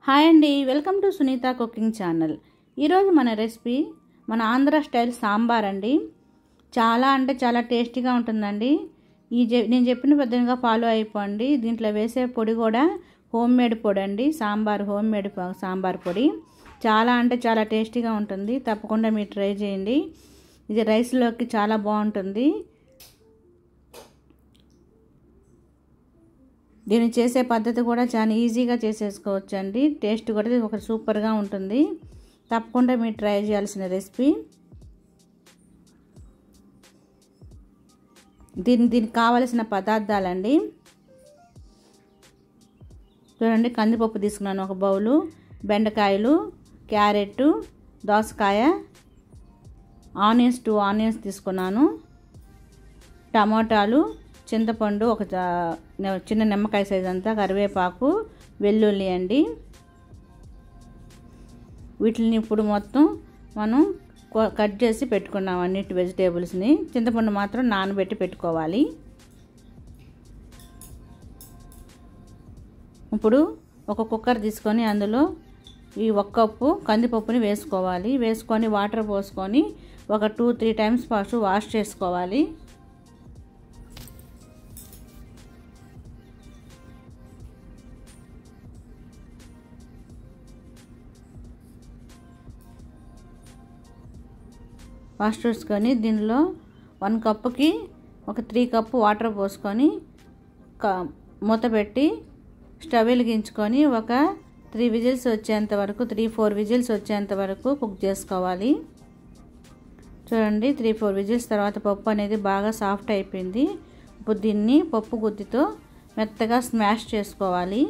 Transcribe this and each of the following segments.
hi అండి welcome to Sunitha cooking channel ఈరోజు మన రెసిపీ మన ఆంధ్ర స్టైల్ సాంబార్ అండి చాలా అంటే చాలా టేస్టీగా ఉంటుందండి ఈ చె నేను చెప్పిన పద్ధతిగా ఫాలో అయిపోండి దీంట్లో వేసే పొడి కూడా హోమ్ మేడ్ పొడి అండి సాంబార్ హోమ్ మేడ్ సాంబార్ పొడి చాలా అంటే చాలా టేస్టీగా ఉంటుంది తప్పకుండా మీరు ట్రై చేయండి ఇది రైస్లోకి చాలా బాగుంటుంది దీన్ని చేసే పద్ధతి కూడా చాలా ఈజీగా చేసేసుకోవచ్చు అండి టేస్ట్ కూడా ఒక సూపర్గా ఉంటుంది తప్పకుండా మీరు ట్రై చేయాల్సిన రెసిపీ దీని దీనికి కావలసిన పదార్థాలండి చూడండి కందిపప్పు తీసుకున్నాను ఒక బౌలు బెండకాయలు క్యారెట్ దోసకాయ ఆనియన్స్ టూ ఆనియన్స్ తీసుకున్నాను టమాటాలు చింతపండు ఒక చిన్న నిమ్మకాయ సైజ్ అంతా కరివేపాకు వెల్లుల్లి అండి వీటిని ఇప్పుడు మొత్తం మనం కట్ చేసి పెట్టుకున్నాం అన్నిటి వెజిటేబుల్స్ని చింతపండు మాత్రం నానబెట్టి పెట్టుకోవాలి ఇప్పుడు ఒక కుక్కర్ తీసుకొని అందులో ఈ ఒక కప్పు కందిపప్పుని వేసుకోవాలి వేసుకొని వాటర్ పోసుకొని ఒక టూ త్రీ టైమ్స్ పాటు వాష్ చేసుకోవాలి వాష్ చేసుకొని దీనిలో వన్ కప్పుకి ఒక త్రీ కప్పు వాటర్ పోసుకొని మూత పెట్టి స్టవ్ వెలిగించుకొని ఒక త్రీ విజిల్స్ వచ్చేంత వరకు త్రీ ఫోర్ విజిల్స్ వచ్చేంత వరకు కుక్ చేసుకోవాలి చూడండి త్రీ ఫోర్ విజిల్స్ తర్వాత పప్పు అనేది బాగా సాఫ్ట్ అయిపోయింది ఇప్పుడు దీన్ని పప్పు గుత్తితో మెత్తగా స్మాష్ చేసుకోవాలి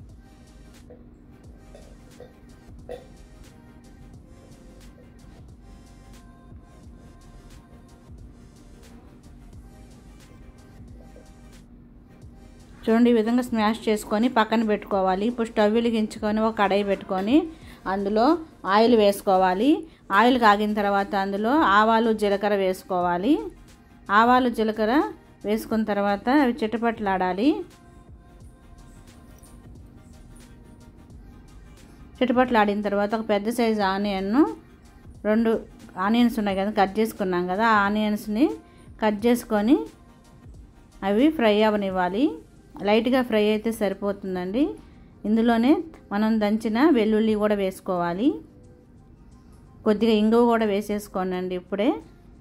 చూడండి ఈ విధంగా స్మాష్ చేసుకొని పక్కన పెట్టుకోవాలి ఇప్పుడు స్టవ్ వెలిగించుకొని ఒక కడాయి పెట్టుకొని అందులో ఆయిల్ వేసుకోవాలి ఆయిల్ కాగిన తర్వాత అందులో ఆవాలు జీలకర్ర వేసుకోవాలి ఆవాలు జీలకర్ర వేసుకున్న తర్వాత అవి చిటపట్లాడాలి చిటపట్లాడిన తర్వాత ఒక పెద్ద సైజు ఆనియన్ను రెండు ఆనియన్స్ ఉన్నాయి కదా కట్ చేసుకున్నాం కదా ఆ ఆనియన్స్ని కట్ చేసుకొని అవి ఫ్రై అవ్వనివ్వాలి లైట్గా ఫ్రై అయితే సరిపోతుందండి ఇందులోనే మనం దంచిన వెల్లుల్లి కూడా వేసుకోవాలి కొద్దిగా ఇంగువ కూడా వేసేసుకోనండి ఇప్పుడే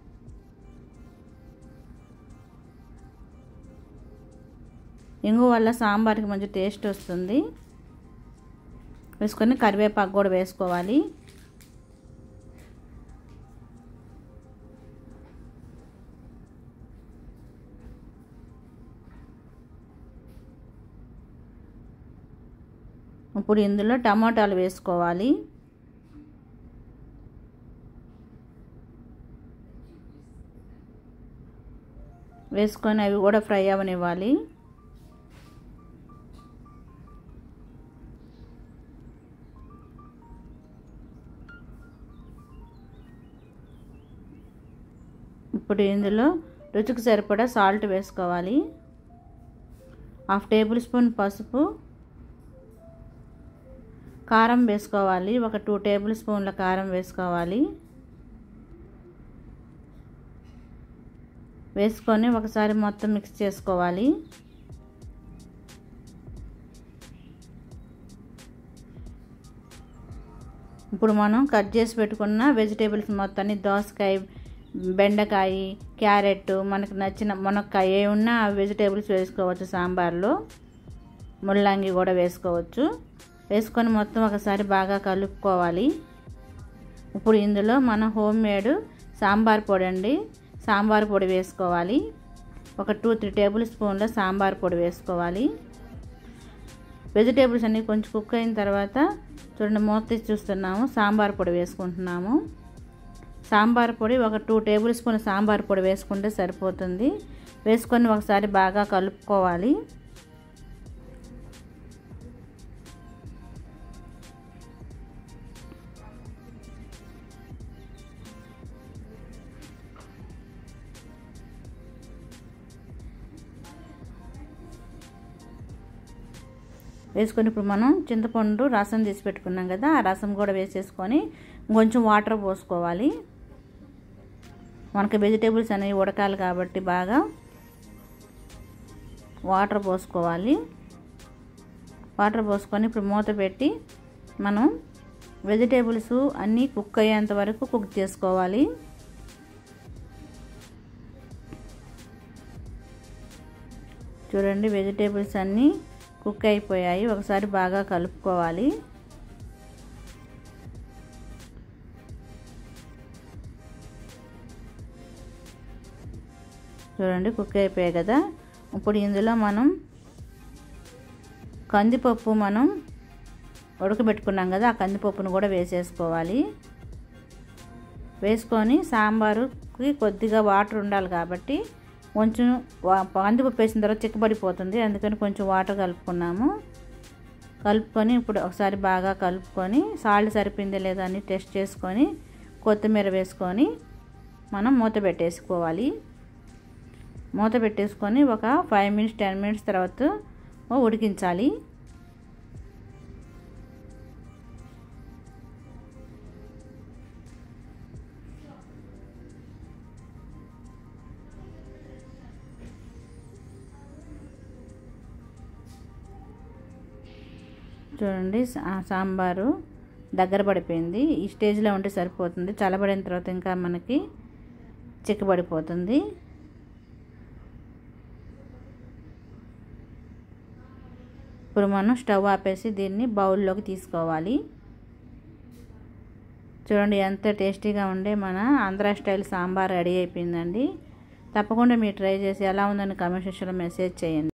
ఇంగువ వల్ల సాంబార్కి మంచి టేస్ట్ వస్తుంది వేసుకొని కరివేపాకు కూడా వేసుకోవాలి ఇప్పుడు ఇందులో టమాటాలు వేసుకోవాలి వేసుకొని అవి కూడా ఫ్రై అవ్వనివ్వాలి ఇప్పుడు ఇందులో రుచికి సరిపడా సాల్ట్ వేసుకోవాలి హాఫ్ టేబుల్ స్పూన్ పసుపు కారం వేసుకోవాలి ఒక టూ టేబుల్ స్పూన్ల కారం వేసుకోవాలి వేసుకొని ఒకసారి మొత్తం మిక్స్ చేసుకోవాలి ఇప్పుడు మనం కట్ చేసి పెట్టుకున్న వెజిటేబుల్స్ మొత్తాన్ని దోసకాయ బెండకాయ క్యారెట్ మనకు నచ్చిన మునక్కాయ ఏ ఉన్నా వెజిటేబుల్స్ వేసుకోవచ్చు సాంబార్లో ముల్లంగి కూడా వేసుకోవచ్చు వేసుకొని మొత్తం ఒకసారి బాగా కలుపుకోవాలి ఇప్పుడు ఇందులో మన హోమ్ మేడ్ సాంబార్ పొడి అండి సాంబార్ పొడి వేసుకోవాలి ఒక టూ త్రీ టేబుల్ స్పూన్ల సాంబార్ పొడి వేసుకోవాలి వెజిటేబుల్స్ అన్నీ కొంచెం కుక్ అయిన తర్వాత చూడండి మూత చూస్తున్నాము సాంబార్ పొడి వేసుకుంటున్నాము సాంబార్ పొడి ఒక టూ టేబుల్ స్పూన్ సాంబార్ పొడి వేసుకుంటే సరిపోతుంది వేసుకొని ఒకసారి బాగా కలుపుకోవాలి వేసుకొని ఇప్పుడు మనం చింతపండు రసం తీసి పెట్టుకున్నాం కదా ఆ రసం కూడా వేసేసుకొని కొంచెం వాటర్ పోసుకోవాలి మనకి వెజిటేబుల్స్ అనేవి ఉడకాలి కాబట్టి బాగా వాటర్ పోసుకోవాలి వాటర్ పోసుకొని ఇప్పుడు మూత పెట్టి మనం వెజిటేబుల్స్ అన్నీ కుక్ అయ్యేంత వరకు కుక్ చేసుకోవాలి చూడండి వెజిటేబుల్స్ అన్నీ కుక్ అయిపోయాయి ఒకసారి బాగా కలుపుకోవాలి చూడండి కుక్ అయిపోయాయి కదా ఇప్పుడు ఇందులో మనం కందిపప్పు మనం ఉడకబెట్టుకున్నాం కదా ఆ కందిపప్పును కూడా వేసేసుకోవాలి వేసుకొని సాంబారుకి కొద్దిగా వాటర్ ఉండాలి కాబట్టి కొంచెం కందిపప్పు వేసిన తర్వాత చిక్కబడిపోతుంది అందుకని కొంచెం వాటర్ కలుపుకున్నాము కలుపుకొని ఇప్పుడు ఒకసారి బాగా కలుపుకొని సాల్ట్ సరిపోయిందో లేదో అని టెస్ట్ చేసుకొని కొత్తిమీర వేసుకొని మనం మూత పెట్టేసుకోవాలి మూత పెట్టేసుకొని ఒక ఫైవ్ మినిట్స్ టెన్ మినిట్స్ తర్వాత ఉడికించాలి చూడండి సాంబారు దగ్గర పడిపోయింది ఈ స్టేజ్లో ఉంటే సరిపోతుంది చల్లబడిన తర్వాత ఇంకా మనకి చిక్కబడిపోతుంది ఇప్పుడు మనం స్టవ్ ఆపేసి దీన్ని బౌల్లోకి తీసుకోవాలి చూడండి ఎంత టేస్టీగా ఉండే మన ఆంధ్ర స్టైల్ సాంబార్ రెడీ అయిపోయిందండి తప్పకుండా మీరు ట్రై చేసి ఎలా ఉందని కామెంట్ సెక్షన్లో మెసేజ్ చేయండి